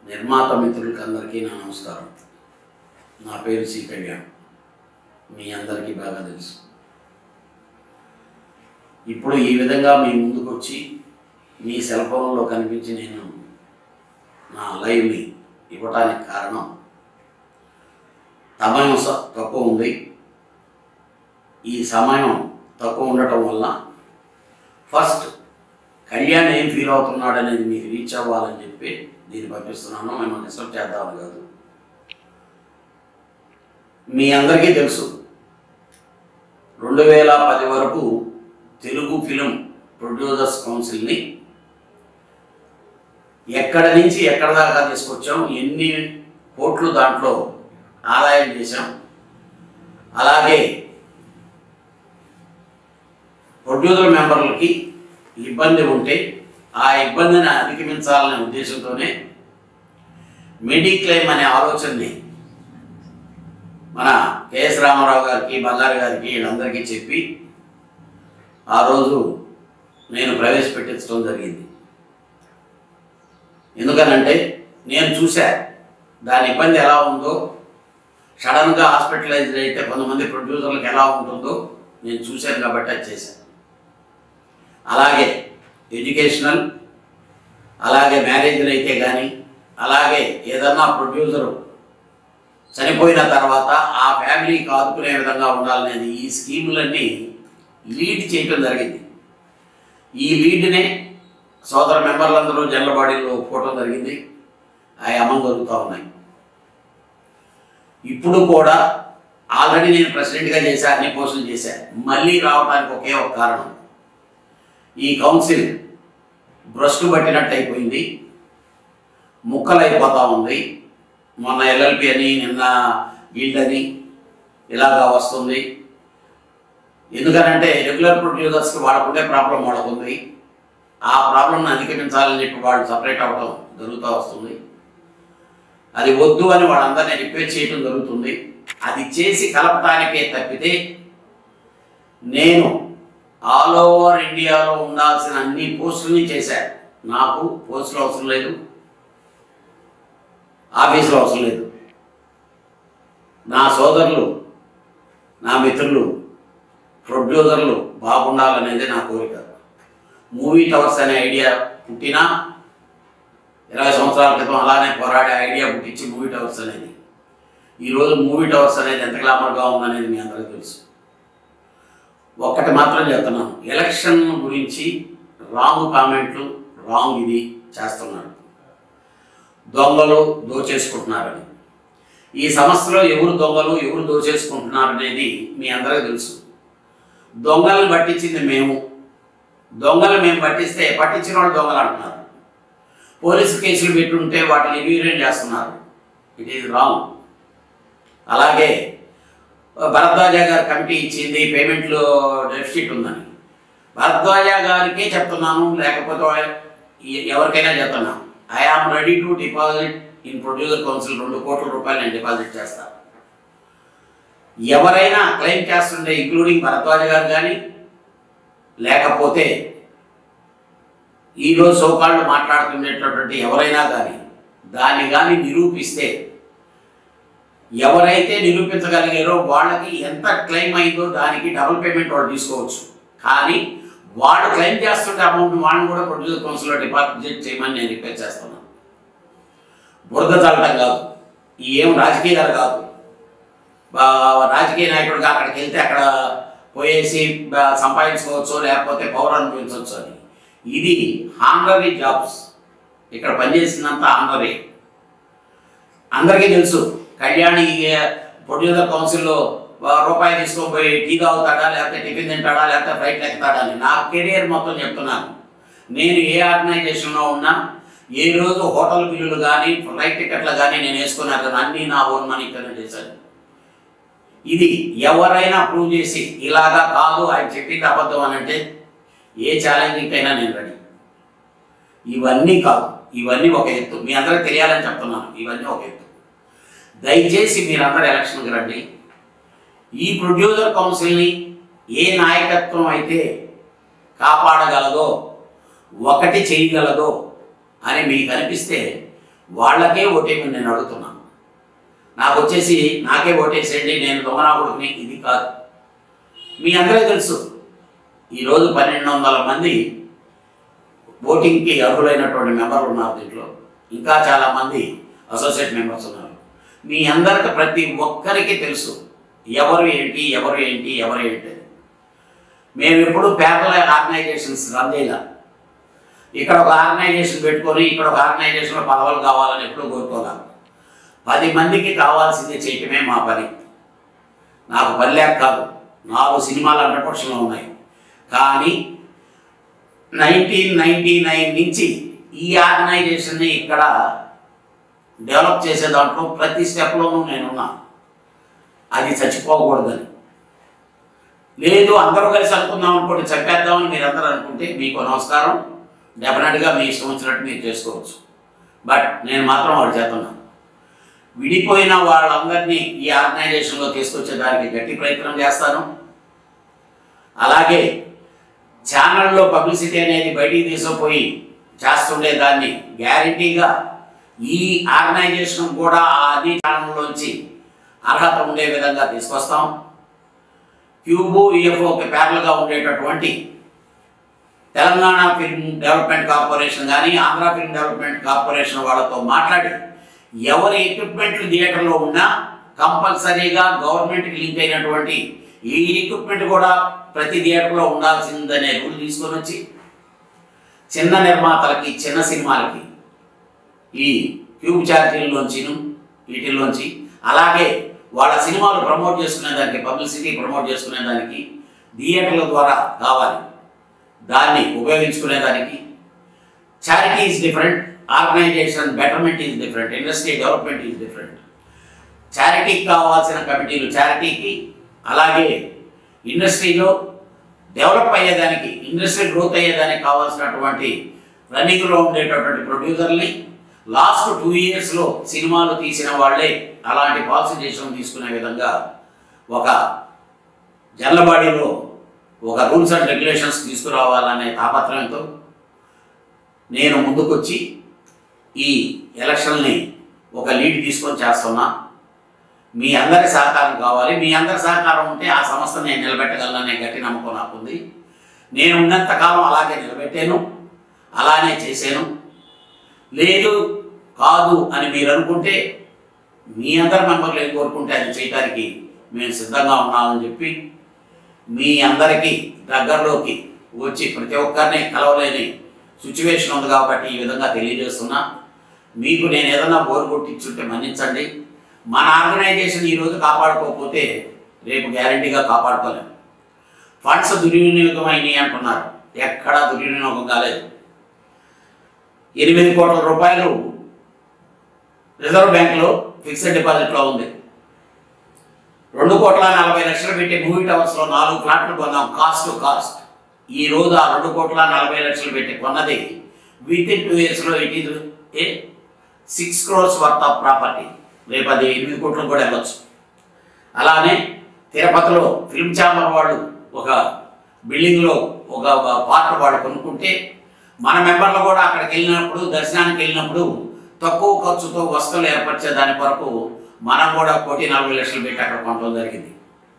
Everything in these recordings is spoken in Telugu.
నిర్మాత మిత్రులకి అందరికీ నా నమస్కారం నా పేరు సి కళ్యాణ్ మీ అందరికీ బాగా తెలుసు ఇప్పుడు ఈ విధంగా మీ ముందుకు వచ్చి మీ సెల్ ఫోన్లో కనిపించి నేను నా లైవ్ని ఇవ్వటానికి కారణం సమయం స- తక్కువ ఉంది ఈ సమయం తక్కువ ఉండటం వల్ల ఫస్ట్ కళ్యాణ్ ఏం ఫీల్ అవుతున్నాడు అనేది మీకు రీచ్ అవ్వాలని చెప్పి దీన్ని పంపిస్తున్నాను మిమ్మల్ని డిస్టర్బ్ చేద్దామని కాదు మీ అందరికీ తెలుసు రెండు వేల పది వరకు తెలుగు ఫిలిం ప్రొడ్యూసర్స్ కౌన్సిల్ని ఎక్కడి నుంచి ఎక్కడ దాకా తీసుకొచ్చాం ఎన్ని కోట్లు దాంట్లో ఆదాయం చేశాం అలాగే ప్రొడ్యూసర్ మెంబర్లకి ఇబ్బంది ఉంటే ఆ ఇబ్బందిని అధిగమించాలనే ఉద్దేశంతోనే మెడిక్లెయిమ్ అనే ఆలోచనని మన కెఎస్ రామారావు గారికి బంగారు గారికి వీళ్ళందరికీ చెప్పి ఆ రోజు నేను ప్రవేశపెట్టించడం జరిగింది ఎందుకనంటే నేను చూశా దాని ఇబ్బంది ఎలా ఉందో సడన్గా హాస్పిటలైజ్ అయితే కొంతమంది ప్రొడ్యూసర్లకు ఎలా ఉంటుందో నేను చూశాను కాబట్టి అది చేశాను అలాగే ఎడ్యుకేషనల్ అలాగే మ్యారేజ్లు అయితే కానీ అలాగే ఏదన్నా ప్రొడ్యూసరు చనిపోయిన తర్వాత ఆ ఫ్యామిలీకి ఆదుకునే విధంగా ఉండాలనేది ఈ స్కీములన్నీ లీడ్ చేయటం జరిగింది ఈ లీడ్నే సోదర మెంబర్లందరూ జనరల్ బాడీలో ఒప్పుకోవటం జరిగింది అవి అమలు జరుగుతూ ఉన్నాయి ఇప్పుడు కూడా ఆల్రెడీ నేను ప్రెసిడెంట్గా చేశా అన్ని పోస్టులు చేశా మళ్ళీ రావడానికి ఒకే ఒక కారణం ఈ కౌన్సిల్ భ్రష్టు పట్టినట్టు అయిపోయింది ముక్కలైపోతూ ఉంది మొన్న ఎల్ఎల్పి అని నిన్న వీళ్ళని ఇలాగా వస్తుంది ఎందుకనంటే రెగ్యులర్ ప్రొడ్యూసర్స్కి వాళ్ళకుండే ప్రాబ్లం వాళ్ళకు ఉంది ఆ ప్రాబ్లంని అధిగమించాలని చెప్పి వాళ్ళు సపరేట్ అవ్వడం జరుగుతూ వస్తుంది అది వద్దు అని వాళ్ళందరినీ రిక్వెస్ట్ చేయడం జరుగుతుంది అది చేసి కలపటానికే తప్పితే నేను ఆల్ ఓవర్ ఇండియాలో ఉండాల్సిన అన్ని పోస్టులని చేశాను నాకు పోస్టులు అవసరం లేదు ఆఫీసులో అవసరం లేదు నా సోదరులు నా మిత్రులు ప్రొడ్యూసర్లు బాగుండాలనేది నా కోరిక మూవీ టవర్స్ అనే ఐడియా పుట్టినా ఇరవై సంవత్సరాల క్రితం అలానే పోరాడే ఐడియా పుట్టించి మూవీ టవర్స్ అనేది ఈరోజు మూవీ టవర్స్ అనేది ఎంత గ్లామర్గా ఉందనేది మీ అందరికీ తెలుసు ఒక్కటి మాత్రం చెప్తున్నాను ఎలక్షన్ గురించి రాంగ్ కామెంట్లు రాంగ్ ఇది చేస్తున్నాడు దొంగలు దోచేసుకుంటున్నారని ఈ సమస్యలో ఎవరు దొంగలు ఎవరు దోచేసుకుంటున్నారు అనేది మీ అందరికీ తెలుసు దొంగలను పట్టించింది మేము దొంగలు మేము పట్టిస్తే పట్టించిన వాళ్ళు దొంగలు అంటున్నారు పోలీసు కేసులు పెట్టుంటే వాటిని రివ్యూరేట్ చేస్తున్నారు ఇట్ ఈజ్ రాంగ్ అలాగే భరద్వాజ గారి కమిటీ ఇచ్చింది పేమెంట్లో డెఫిసిట్ ఉందని భరద్వాజ గారికే చెప్తున్నాను లేకపోతే ఎ- ఎవరికైనా చెప్తున్నాను I am ready to deposit in producer council రెండు కోట్ల రూపాయలు నేను డిపాజిట్ చేస్తాను ఎవరైనా క్లెయిమ్ చేస్తుంటే ఇంక్లూడింగ్ భరద్వాజ గారు కానీ లేకపోతే ఈరోజు సోకాళ్ళు మాట్లాడుతున్నటువంటి ఎవరైనా కానీ దాన్ని కానీ నిరూపిస్తే ఎవరైతే నిరూపించగలిగారో వాళ్ళకి ఎంత క్లెయిమ్ అయిందో దానికి డబుల్ పేమెంట్ వాళ్ళు తీసుకోవచ్చు కానీ వాళ్ళు క్లెయిమ్ చేస్తుంటే అమౌంట్ వాళ్ళని కూడా ప్రొడ్యూసర్ కౌన్సిల్లో డిపాజిట్ చేయమని నేను రిక్వెస్ట్ చేస్తున్నాను బురద చల్లటం కాదు ఈ ఏం రాజకీయాలు కాదు బా- రాజకీయ నాయకుడిగా అక్కడికి వెళ్తే అక్కడ పోయేసి బా- సంపాదించుకోవచ్చు లేకపోతే పవర్ అనుభవించవచ్చు అని ఇది హానరీ జాబ్స్ ఇక్కడ పనిచేసిందంతా హానరీ అందరికీ తెలుసు కళ్యాణి ప్రొడ్యూసర్ కౌన్సిల్లో ఆ, రూపాయి తీసుకొని పోయి టీ తాగుతాడా లేకపోతే టిఫిన్ తింటాడా లేకపోతే ఫ్లైట్ ఎక్కుతాడా అని నా కెరియర్ మొత్తం చెప్తున్నాను నేను ఏ ఆర్గనైజేషన్లో ఉన్నా ఏ రోజు హోటల్ బిల్లులు కానీ ఫ్లైట్ టికెట్లు కానీ నేను వేసుకున్నాను కదా అన్నీ నా ఓన్ మనీతోనే చేశాను ఇది ఎవరైనా ప్రూవ్ చేసి ఇలాగా కాదు ఆయన చెప్పింది అబద్ధం అని అంటే ఏ ఛాలెంజింగ్కైనా నేను రెడీ ఇవన్నీ కాదు ఇవన్నీ ఒక ఎత్తు మీ అందరికి తెలియాలని చెప్తున్నాను ఇవన్నీ ఒక ఎత్తు దయచేసి మీరందరూ ఎలక్షన్కి రండి ఈ ప్రొడ్యూసర్ కౌన్సిల్ని ఏ నాయకత్వం అయితే కాపాడగలదో ఒకటి చేయగలదో అని మీకు అనిపిస్తే వాళ్ళకే ఓటేయమని నేను అడుగుతున్నాను నాకు వచ్చేసి నాకే ఓటేసేయండి నేను దొంగనాకుడిని ఇది కాదు మీ అందరికీ తెలుసు ఈరోజు పన్నెండు వందల మంది ఓటింగ్కి అర్హులైనటువంటి మెంబర్లు ఉన్నారు దీంట్లో ఇంకా చాలామంది అసోసియేట్ మెంబర్స్ ఉన్నారు మీ అందరికి ప్రతి ఒక్కరికి తెలుసు ఎవరు ఏంటి ఎవరు ఏంటి ఎవరు ఏంటి అని. మేము ఎప్పుడు పేపర్ ఆర్గనైజేషన్స్ రన్ చేయాల ఇక్కడ ఒక ఆర్గనైజేషన్ పెట్టుకొని ఇక్కడ ఒక ఆర్గనైజేషన్లో పదవులు కావాలని ఎప్పుడు కోరుకోవాలి పది మందికి కావాల్సింది చేయటమే మా పని నాకు పని లేక కాదు నాలుగు సినిమాలు హండ్రెడ్ పర్సెంట్లో ఉన్నాయి కానీ నైన్టీన్ నైన్టీ నైన్ నుంచి ఈ ఆర్గనైజేషన్ని ఇక్కడ డెవలప్ చేసే దాంట్లో ప్రతి స్టెప్లోనూ నేనున్నా అది చచ్చిపోకూడదని లేదు అందరూ కలిసి అనుకుందాం అనుకోండి చంపేద్దామని మీరు అందరూ అనుకుంటే మీకు నమస్కారం డెఫినెట్గా మీ ఇష్టం వచ్చినట్టు మీరు చేసుకోవచ్చు బట్ నేను మాత్రం వాడు చేస్తున్నాను విడిపోయిన వాళ్ళందరినీ ఈ ఆర్గనైజేషన్లో తీసుకొచ్చేదానికి గట్టి ప్రయత్నం చేస్తాను అలాగే ఛానల్లో పబ్లిసిటీ అనేది బయటికి తీసుకుపోయి చేస్తుండే దాన్ని గ్యారంటీగా ఈ ఆర్గనైజేషన్ కూడా ఆ అన్ని ఛానల్లోంచి అర్హత ఉండే విధంగా తీసుకొస్తాం క్యూబు ఈఎఫ్ఓకి ప్యారల్గా ఉండేటటువంటి తెలంగాణ ఫిల్మ్ డెవలప్మెంట్ కార్పొరేషన్ కానీ ఆంధ్ర ఫిల్మ్ డెవలప్మెంట్ కార్పొరేషన్ వాళ్ళతో మాట్లాడి ఎవరి ఎక్విప్మెంట్లు థియేటర్లో ఉన్నా కంపల్సరీగా గవర్నమెంట్కి లింక్ అయినటువంటి ఈ ఎక్విప్మెంట్ కూడా ప్రతి థియేటర్లో ఉండాల్సిందనే రూల్ తీసుకొని వచ్చి చిన్న నిర్మాతలకి చిన్న సినిమాలకి ఈ క్యూబ్ ఛార్జీల్లోంచిను వీటిల్లోంచి అలాగే వాళ్ళ సినిమాలు ప్రమోట్ చేసుకునే దానికి పబ్లిసిటీ ప్రమోట్ చేసుకునే దానికి థియేటర్ల ద్వారా కావాలి దాన్ని ఉపయోగించుకునేదానికి charity is different organization betterment is different industry development is different చారిటీకి కావాల్సిన కమిటీలు చారిటీకి అలాగే ఇండస్ట్రీలో డెవలప్ అయ్యేదానికి ఇండస్ట్రీ గ్రోత్ అయ్యేదానికి కావాల్సినటువంటి రన్నింగ్లో ఉండేటటువంటి ప్రొడ్యూసర్ని లాస్ట్ టూ ఇయర్స్లో సినిమాలు తీసిన వాళ్ళే అలాంటి పాలసీ డెసిషన్ తీసుకునే విధంగా ఒక జనరల్ ఒక రూల్స్ అండ్ రెగ్యులేషన్స్ తీసుకురావాలనే తాపత్రయంతో నేను ముందుకొచ్చి ఈ ఎలక్షన్ని ఒక లీడ్ తీసుకొని చేస్తున్నా మీ అందరి సహకారం కావాలి మీ అందరి సహకారం ఉంటే ఆ సంస్థ నేను నిలబెట్టగలననే గట్టి నమ్మకం నాకుంది నేను ఉన్నంతకాలం అలాగే నిలబెట్టాను అలానే చేశాను లేదు కాదు అని మీరు అనుకుంటే మీ అందరి మెంబర్లు ఏం కోరుకుంటే అది చేయడానికి మేము సిద్ధంగా ఉన్నామని చెప్పి మీ అందరికీ దగ్గరలోకి వచ్చి ప్రతి ఒక్కరిని కలవలేని సిచ్యువేషన్ ఉంది కాబట్టి ఈ విధంగా తెలియజేస్తున్నా మీకు నేను ఏదైనా బోరు కొట్టించుంటే మన్నించండి మన ఆర్గనైజేషన్ ఈరోజు కాపాడుకోకపోతే రేపు గ్యారంటీగా కాపాడుకోలేము ఫండ్స్ దుర్వినియోగం అయినాయి అంటున్నారు ఎక్కడా దుర్వినియోగం కాలేదు ఎనిమిది కోట్ల రూపాయలు రిజర్వ్ బ్యాంకులో ఫిక్స్డ్ డిపాజిట్లో ఉంది రెండు కోట్ల నలభై లక్షలు పెట్టి మూవీ టవర్స్లో నాలుగు ఫ్లాట్లు కొన్నాం కాస్ట్ టు కాస్ట్ ఈ రోజు ఆ రెండు కోట్ల నలభై లక్షలు పెట్టి కొన్నది విత్ ఇన్ టూ ఇయర్స్లో it is a six crores worth of property రేపు అది ఎనిమిది కోట్లకు కూడా వెళ్ళొచ్చు అలానే తిరుపతిలో ఫిల్మ్ ఛాంబర్ వాళ్ళు ఒక బిల్డింగ్లో ఒక పార్ట్ వాళ్ళు కొనుక్కుంటే మన మెంబర్లు కూడా అక్కడికి వెళ్ళినప్పుడు దర్శనానికి వెళ్ళినప్పుడు తక్కువ ఖర్చుతో వస్తువులు ఏర్పరిచే దాని కొరకు మనం కూడా కోటి నలభై లక్షలు పెట్టి అక్కడ కొనడం జరిగింది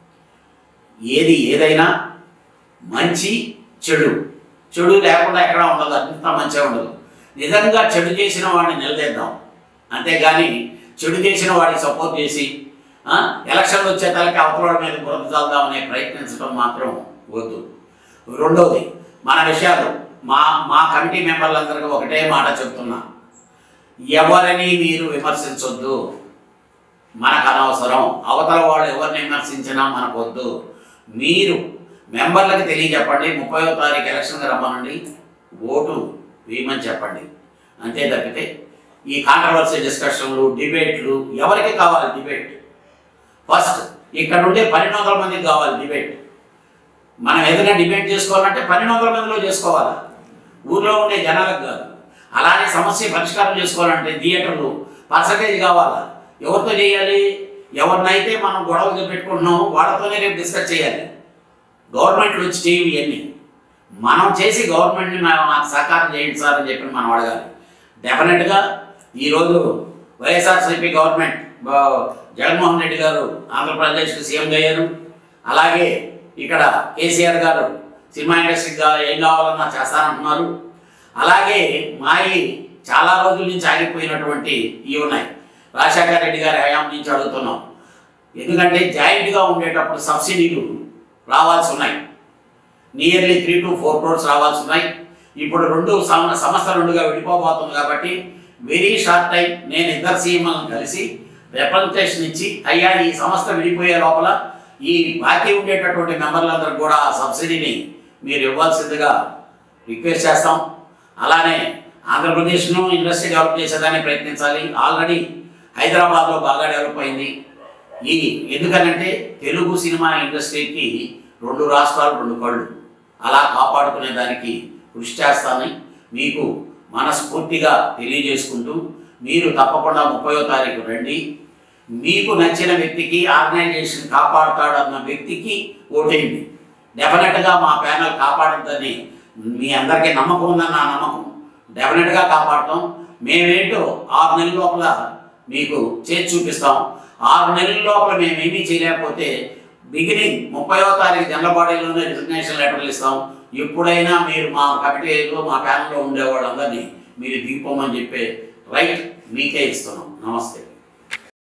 ఏది ఏదైనా మంచి చెడు చెడు లేకుండా ఎక్కడ ఉండదు అంతా మంచిగా ఉండదు నిజంగా చెడు చేసిన వాడిని నిలదీద్దాం అంతేగాని చెడు చేసిన వాడికి సపోర్ట్ చేసి ఆ, ఎలక్షన్లు వచ్చే తలకి అవతల మీద బురద చల్దామనే ప్రయత్నించడం మాత్రం వద్దు రెండవది మన విషయాలు మా మా కమిటీ మెంబర్లందరికీ ఒకటే మాట చెప్తున్నా ఎవరిని మీరు విమర్శించొద్దు మనకు అనవసరం అవతల వాళ్ళు ఎవరిని విమర్శించినా మనకు వద్దు మీరు మెంబర్లకు తెలియజెప్పండి ముప్పైవ తారీఖు ఎలక్షన్కి రమ్మనండి ఓటు వేయమని చెప్పండి అంతే తప్పితే ఈ కాంట్రవర్సీ డిస్కషన్లు డిబేట్లు ఎవరికి కావాలి డిబేట్ ఫస్ట్ ఇక్కడ ఉండే పన్నెండు వందల మందికి కావాలి డిబేట్ మనం ఏదైనా డిబేట్ చేసుకోవాలంటే పన్నెండు వందల మందిలో చేసుకోవాలి ఊర్లో ఉండే జనాలకు కాదు అలానే సమస్య పరిష్కారం చేసుకోవాలంటే థియేటర్లు పర్సంటేజ్ కావాలా ఎవరితో చేయాలి ఎవరినైతే మనం గొడవలు పెట్టుకుంటున్నాం వాళ్ళతోనే రేపు డిస్కస్ చేయాలి గవర్నమెంట్లు వచ్చి చేయవి ఇవన్నీ మనం చేసి గవర్నమెంట్ని మా- మాకు సహకారం చేయండి సార్ అని చెప్పి మనం అడగాలి డెఫినెట్గా ఈరోజు వైఎస్ఆర్సీపీ గవర్నమెంట్ బా- జగన్మోహన్ రెడ్డి గారు ఆంధ్రప్రదేశ్కి సీఎం అయ్యారు అలాగే ఇక్కడ కేసీఆర్ గారు సినిమా ఇండస్ట్రీగా ఏం కావాలన్నా చేస్తానంటున్నారు అలాగే మాయి చాలా రోజుల నుంచి ఆగిపోయినటువంటి ఇవి ఉన్నాయి రాజశేఖర రెడ్డి గారి హయాం నుంచి అడుగుతున్నాం ఎందుకంటే జాయింట్గా ఉండేటప్పుడు సబ్సిడీలు రావాల్సి ఉన్నాయి nearly three to four crores రావాల్సి ఉన్నాయి ఇప్పుడు రెండు సమ సంస్థ రెండుగా విడిపోబోతుంది కాబట్టి వెరీ షార్ట్ టైం నేను ఇద్దరు సీఎంలను కలిసి రిప్రజెంటేషన్ ఇచ్చి అయ్యా ఈ సంస్థ విడిపోయే లోపల ఈ బాకీ ఉండేటటువంటి మెంబర్లందరికీ కూడా ఆ సబ్సిడీని మీరు ఇవ్వాల్సిందిగా రిక్వెస్ట్ చేస్తాం అలానే ఆంధ్రప్రదేశ్ను ఇండస్ట్రీ డెవలప్ చేసేదాన్ని ప్రయత్నించాలి ఆల్రెడీ హైదరాబాద్లో బాగా డెవలప్ అయింది ఈ ఎందుకనంటే తెలుగు సినిమా ఇండస్ట్రీకి రెండు రాష్ట్రాలు రెండు కళ్ళు అలా కాపాడుకునే దానికి కృషి చేస్తానని మీకు మనస్ఫూర్తిగా తెలియజేసుకుంటూ మీరు తప్పకుండా ముప్పయో తారీఖు రండి మీకు నచ్చిన వ్యక్తికి ఆర్గనైజేషన్ కాపాడుతాడు అన్న వ్యక్తికి ఓటేయండి డెఫినెట్గా మా ప్యానల్ కాపాడుతుందని మీ అందరికీ నమ్మకం ఉందని నా నమ్మకం డెఫినెట్గా కాపాడతాం మేమేంటో ఆరు నెలల లోపల మీకు చేసి చూపిస్తాం ఆరు నెలల లోపల మేమేమీ చేయలేకపోతే బిగినింగ్ ముప్పైవ తారీఖు జనరల్ రిజిగ్నేషన్ లెటర్లు ఇస్తాం ఎప్పుడైనా మీరు మా కమిటీలో మా ప్యానల్లో ఉండే వాళ్ళందరినీ మీరు దిగిపోమని చెప్పే రైట్ మీకే ఇస్తున్నాం నమస్తే